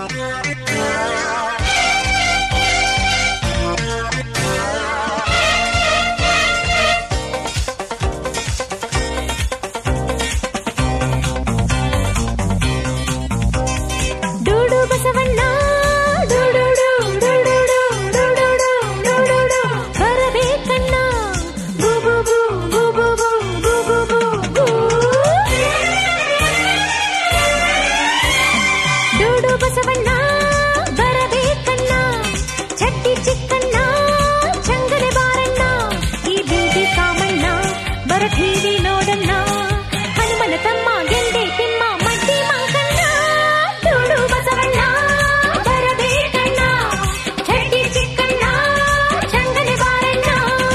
ಡೂಡು ಬಸವಣ್ಣ ಡೂಡುಡು ಡೂಡುಡು ಡೂಡುಡು ಡೂಡುಡು ಬರಬೇಕಣ್ಣ ಗು ಗು ಗು ಗು ಗು ಗು ಗು ಗು ಗು ಗು. ಡೂಡು ಬಸವಣ್ಣ ಬರಬೇಕಣ್ಣ ಚಟ್ಟಿ ಚಿಕ್ಕಣ್ಣ ಚಂಗನೆ ಬಾರಣ್ಣ ಈ ಬೀದಿ ಕಾಮಣ್ಣ ಬರ ಟಿವಿ ನೋಡಣ್ಣ ಹನುಮನ ತಮ್ಮ ಗೆಂಡೆ ತಿಮ್ಮ ಮಡ್ಡಿ ಮಂಕಣ್ಣ ಡೂಡು ಬಸವಣ್ಣ ಬರಬೇಕಣ್ಣ ಚಟ್ಟಿ ಚಿಕ್ಕಣ್ಣ ಚಂಗನೆ ಬಾರಣ್ಣ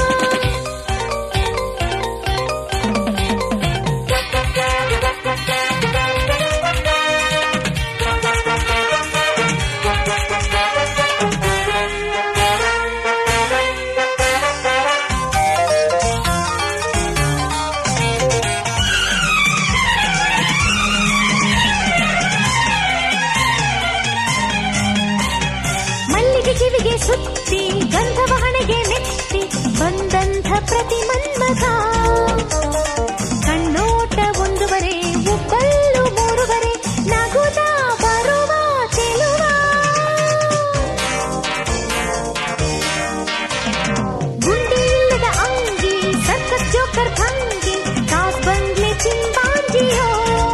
ಮಲ್ಲಿಗೆ ಕಿವಿಗೆ ಸುತ್ತಿ ಗಂಧವ ಹಣೆಗೆ ನೆತ್ತಿ ಬಂದಂಥ ಪ್ರತಿ ಮನ್ಮಥ ಕಣ್ಣೋಟ ಒಂದುವರೆ ಉಪ್ಪಲ್ಲು ಮೂರುವರೆ ನಗುದ ಬರುವ ಚೆಲುವ ಗುಂಡಿ ಇಲ್ಲದ ಅಂಗಿ ಸರ್ಕಸ್ ಜೋಕರ್ ಭಂಗಿ ಕಾಸ್ ಬಂಗ್ಲೆ ಚಿಂಪಾಂಜಿಯೋ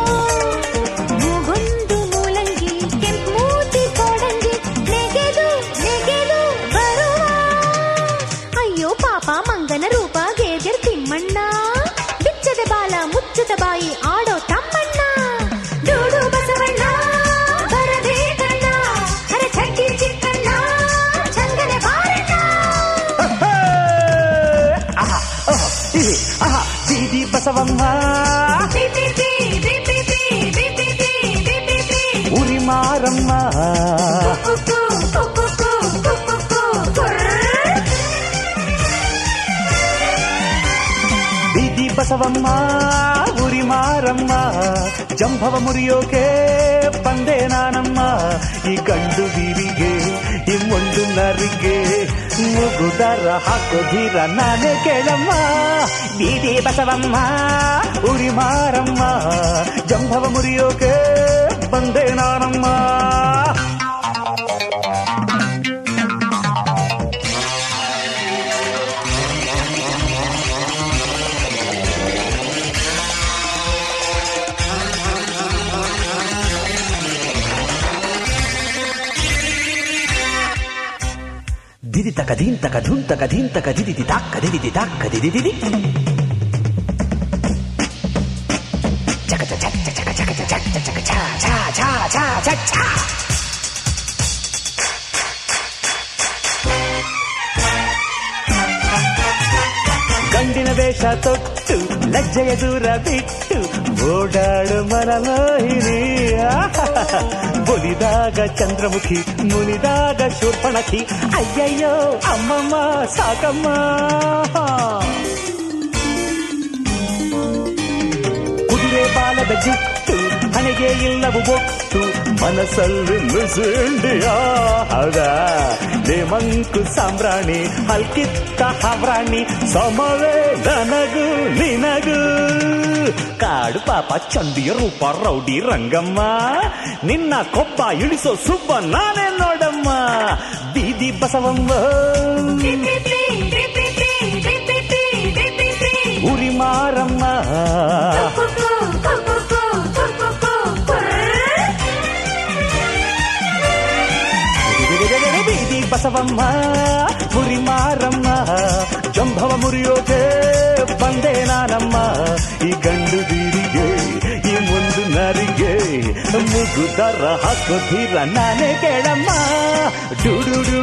ಮೂಗೊಂದು ಮೂಲಂಗಿ ಕೆಂಪು ಮೂತಿ ಕೋಡಂಗಿ ನೆಗೆದು ನೆಗೆದು ಬರುವ ಅಯ್ಯೋ ಪಾಪ ಮಂಗನ ರೂಪ ಗೇಜರ್ ತಿಮ್ಮಣ್ಣ ಬಿಚ್ಚದ ಬಾಲ ಮುಚ್ಚದ ಬಾಯಿ ಆಡೋ ತಮ್ಮಣ್ಣ ಡೂಡು ಬಸವಣ್ಣ ಬರಬೇಕಣ್ಣ ಅರೆ ಚಟ್ಟಿ ಚಿಕ್ಕಣ್ಣ ಚಂದನೆ ಬಾರಣ್ಣ ಆಹಾ, ಓಹೋ, ಇಲ್ಲಿ, ಆಹಾ, ಬೀದಿ ಬಸವಮ್ಮ ಬಿ ಬಿ ಬಿ ಬಿ ಬಿ ಬಿ ಬಿ ಬಿ ಬಿ ಬಿ ಬಿ ಬಿ ಉರಿ ಮಾರಮ್ಮ ಕುಕ್ಕು ಕುಕ್ಕು ಕುಕ್ಕು ಕುಕ್ಕು ಕುರ್ರ್. ಬೀದಿ ಬಸವಮ್ಮ ಉರಿ ಮಾರಮ್ಮ ಜಂಭವ ಮುರಿಯೋಕೆ ಬಂದೆ ನಾನಮ್ಮ ಈ ಗಂಡು ಬೀರಿಗೆ ಈ ಒಂದು ನರಿಗೆ ಮುಗುದರ ಹಾಕೋದಿರ ನಾನೇ ಕೇಳಮ್ಮ ಬೀದಿ ಬಸವಮ್ಮ ಉರಿ ಮಾರಮ್ಮ ಜಂಭವ ಮುರಿಯೋಕೆ ಬಂದೆ ನಾನಮ್ಮ ದಿದಿ ತಕ ದೀನ್ ತಕ ಧುನ್ ತಕ ದೀನ್ ತಕ ದಿದಿ ದಿ ತಾಕ್ಕ ದಿದಿ ದಿ ತಾಕ್ಕ ದಿದಿ ದಿದಿ ಚಕ ಚಕ ಚಕ ಚಕ ಚಕ ಚಕ ಚಕ ಚಕ ಛಾ ಛಾ ಛಾ ಛಾ ಛಾ ಛಾ ಗಂಡಿನ ವೇಷ ತೊಟ್ಟು ಲಜ್ಜೆಯ ದೂರ ಬಿಟ್ಟು ಓಡಾಡು ಮನಮೋಹಿನಿ ಬೊಲಿದಾಗ ಚಂದ್ರಮುಖಿ ಮುನಿದಾಗ ಶೂರ್ಪಣಖಿ ಅಯ್ಯಯ್ಯೋ ಅಮ್ಮಮ್ಮ ಸಾಕಮ್ಮ ಕುದುರೆ ಬಾಲದ ಜಿಟ್ಟು ಹಣೆಗೆ ಇಲ್ಲವು ಬೊಟ್ಟು ಮನಸ್ಸಲ್ಲಿ ಮಿಸುಂಡಿಯ ಹೌದಾ ನೇಮಂಕು ಸಾಂಬ್ರಾಣಿ ಹಲ್ಕಿತ್ತ ಹವ್ರಾಣಿ ಸಮವೇ ನನಗೂ ನಿನಗೂ ಕಾಡು ಪಾಪ ಚಂದಿಯ ರೂಪ ರೌಡಿ ರಂಗಮ್ಮ ನಿನ್ನ ಕೊಬ್ಬ ಇಳಿಸೋ ಸುಬ್ಬ ನಾನೇ ನೋಡಮ್ಮ ಬೀದಿ ಬಸವಮ್ಮ ಬಿ ಬಿ ಬಿ ಬಿ ಬಿ ಬಿ ಬಿ ಬಿ ಬಿ ಬಿ ಬಿ ಬಿ. ಉರಿ ಮಾರಮ್ಮ ಕುಕ್ಕು ಕುಕ್ಕು ಕುಕ್ಕು ಕುಕ್ಕು ಕುರ್ರ್. ಬೀದಿ ಬಸವಮ್ಮ ಮುರಿ ಮಾರಮ್ಮ ಜಂಭವ ಮುರಿಯೋಕೆ ಬಂದೆ ನಾನಮ್ಮ ಈ ಗಂಡು ಬೀರಿಗೆ ಈ ಒಂದು ನರಿಗೆ ಮುಗುದರ ಹಾಕೋದಿರ ನಾನೇ ಕೇಳಮ್ಮ ಡುಡು